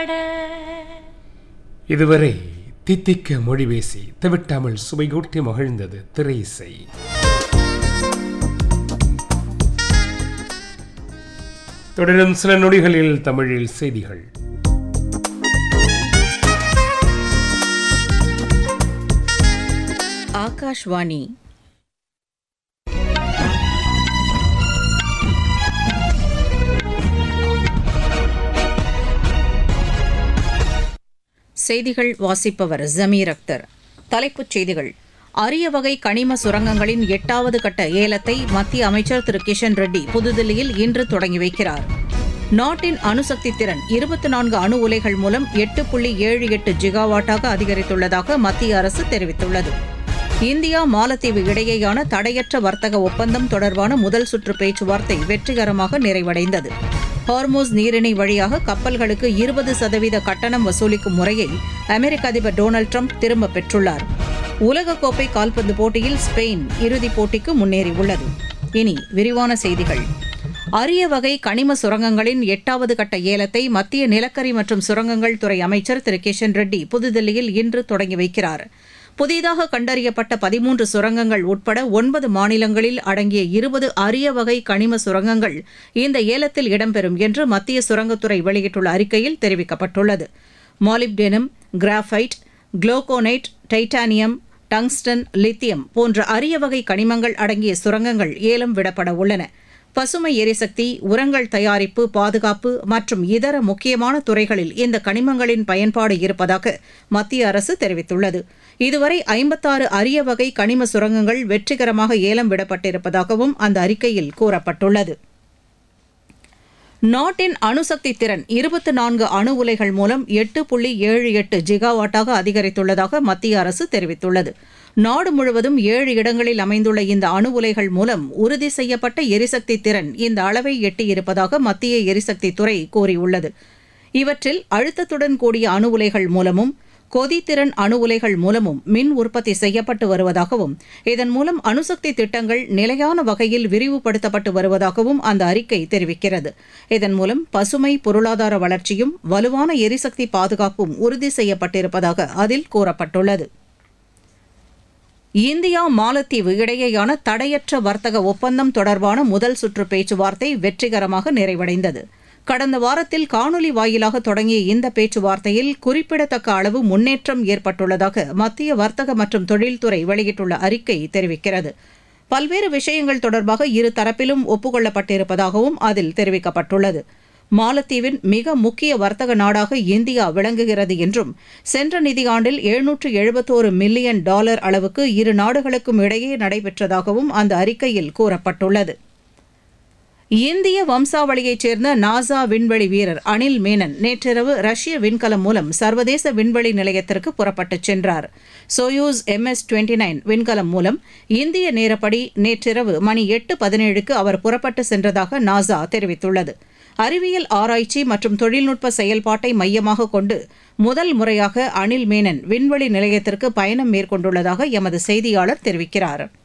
இதுவரை தித்திக்க மொழி பேசி தவிட்டாமல் சுவைகூட்டி மகிழ்ந்தது திரை இசை தொடரும் சில நொடிகளில் தமிழில் செய்திகள் ஆகாஷ்வாணி செய்திகள் வாசிப்பவர் ஜமீர் அக்தர் தலைப்புச் செய்திகள் அரிய வகை கனிம சுரங்கங்களின் எட்டாவது கட்ட ஏலத்தை மத்திய அமைச்சர் திரு கிஷன் ரெட்டி புதுதில்லியில் இன்று தொடங்கி வைக்கிறார் நாட்டின் அணுசக்தி திறன் இருபத்தி நான்கு அணு உலைகள் மூலம் எட்டு புள்ளி ஏழு எட்டு ஜிகாவாட்டாக அதிகரித்துள்ளதாக மத்திய அரசு தெரிவித்துள்ளது இந்தியா மாலத்தீவு இடையேயான தடையற்ற வர்த்தக ஒப்பந்தம் தொடர்பான முதல் சுற்று பேச்சுவார்த்தை வெற்றிகரமாக நிறைவடைந்தது ஹார்மோஸ் நீரிணை வழியாக கப்பல்களுக்கு இருபது சதவீத கட்டணம் வசூலிக்கும் முறையை அமெரிக்க அதிபர் டொனால்டு ட்ரம்ப் திரும்பப் பெற்றுள்ளார் உலகக்கோப்பை கால்பந்து போட்டியில் ஸ்பெயின் இறுதிப் போட்டிக்கு முன்னேறியுள்ளது இனி விரிவான செய்திகள் அரிய வகை கனிம சுரங்கங்களின் எட்டாவது கட்ட ஏலத்தை மத்திய நிலக்கரி மற்றும் சுரங்கங்கள் துறை அமைச்சர் திரு கிஷன் ரெட்டி புதுதில்லியில் இன்று தொடங்கி வைக்கிறார் புதிதாக கண்டறியப்பட்ட பதிமூன்று சுரங்கங்கள் உட்பட ஒன்பது மாநிலங்களில் அடங்கிய இருபது அரிய வகை கனிம சுரங்கங்கள் இந்த ஏலத்தில் இடம்பெறும் என்று மத்திய சுரங்கத்துறை வெளியிட்டுள்ள அறிக்கையில் தெரிவிக்கப்பட்டுள்ளது molybdenum graphite glauconite titanium tungsten lithium போன்ற அரிய வகை கனிமங்கள் அடங்கிய சுரங்கங்கள் ஏலம் விடப்பட உள்ளன பசுமை எரிசக்தி உரங்கள் தயாரிப்பு பாதுகாப்பு மற்றும் இதர முக்கியமான துறைகளில் இந்த கனிமங்களின் பயன்பாடு இருப்பதாக மத்திய அரசு தெரிவித்துள்ளது இதுவரை ஐம்பத்தாறு அரிய வகை கனிம சுரங்கங்கள் வெற்றிகரமாக ஏலம் விடப்பட்டிருப்பதாகவும் அந்த அறிக்கையில் கூறப்பட்டுள்ளது நாட்டின் அணுசக்தி திறன் இருபத்தி நான்கு அணு உலைகள் மூலம் எட்டு புள்ளி ஏழு எட்டு ஜிகாவாட்டாக அதிகரித்துள்ளதாக மத்திய அரசு தெரிவித்துள்ளது நாடு முழுவதும் ஏழு இடங்களில் அமைந்துள்ள இந்த அணு உலைகள் மூலம் உறுதி செய்யப்பட்ட எரிசக்தி திறன் இந்த அளவை எட்டியிருப்பதாக மத்திய எரிசக்தி துறை கூறியுள்ளது இவற்றில் அழுத்தத்துடன் கூடிய அணு உலைகள் மூலமும் கொதித்திறன் அணு உலைகள் மூலமும் மின் உற்பத்தி செய்யப்பட்டு வருவதாகவும் இதன் மூலம் அணுசக்தி திட்டங்கள் நிலையான வகையில் விரிவுபடுத்தப்பட்டு வருவதாகவும் அந்த அறிக்கை தெரிவிக்கிறது இதன் மூலம் பசுமை பொருளாதார வளர்ச்சியும் வலுவான எரிசக்தி பாதுகாப்பும் உறுதி செய்யப்பட்டிருப்பதாக அதில் கூறப்பட்டுள்ளது இந்தியா மாலத்தீவு இடையேயான தடையற்ற வர்த்தக ஒப்பந்தம் தொடர்பான முதல் சுற்று பேச்சுவார்த்தை வெற்றிகரமாக நிறைவடைந்தது கடந்த வாரத்தில் காணொலி வாயிலாக தொடங்கிய இந்த பேச்சுவார்த்தையில் குறிப்பிடத்தக்க அளவு முன்னேற்றம் ஏற்பட்டுள்ளதாக மத்திய வர்த்தக மற்றும் தொழில்துறை வெளியிட்டுள்ள அறிக்கை தெரிவிக்கிறது பல்வேறு விஷயங்கள் தொடர்பாக இரு தரப்பிலும் ஒப்புக்கொள்ளப்பட்டிருப்பதாகவும் அதில் தெரிவிக்கப்பட்டுள்ளது மாலத்தீவின் மிக முக்கிய வர்த்தக நாடாக இந்தியா விளங்குகிறது என்றும் சென்ற நிதியாண்டில் எழுநூற்று எழுபத்தோரு மில்லியன் டாலர் அளவுக்கு இரு நாடுகளுக்கும் இடையே நடைபெற்றதாகவும் அந்த அறிக்கையில் கூறப்பட்டுள்ளது இந்திய வம்சாவளியைச் சேர்ந்த நாசா விண்வெளி வீரர் அனில் மேனன் நேற்றிரவு ரஷ்ய விண்கலம் மூலம் சர்வதேச விண்வெளி நிலையத்திற்கு புறப்பட்டுச் சென்றார் சோயூஸ் எம்எஸ் டுவெண்ட்டி நைன் விண்கலம் மூலம் இந்திய நேரப்படி நேற்றிரவு மணி எட்டு பதினேழுக்கு அவர் புறப்பட்டு சென்றதாக நாசா தெரிவித்துள்ளது அறிவியல் ஆராய்ச்சி மற்றும் தொழில்நுட்ப செயல்பாட்டை மையமாக கொண்டு முதல் முறையாக அனில் மேனன் விண்வெளி நிலையத்திற்கு பயணம் மேற்கொண்டுள்ளதாக எமது செய்தியாளர் தெரிவிக்கிறார்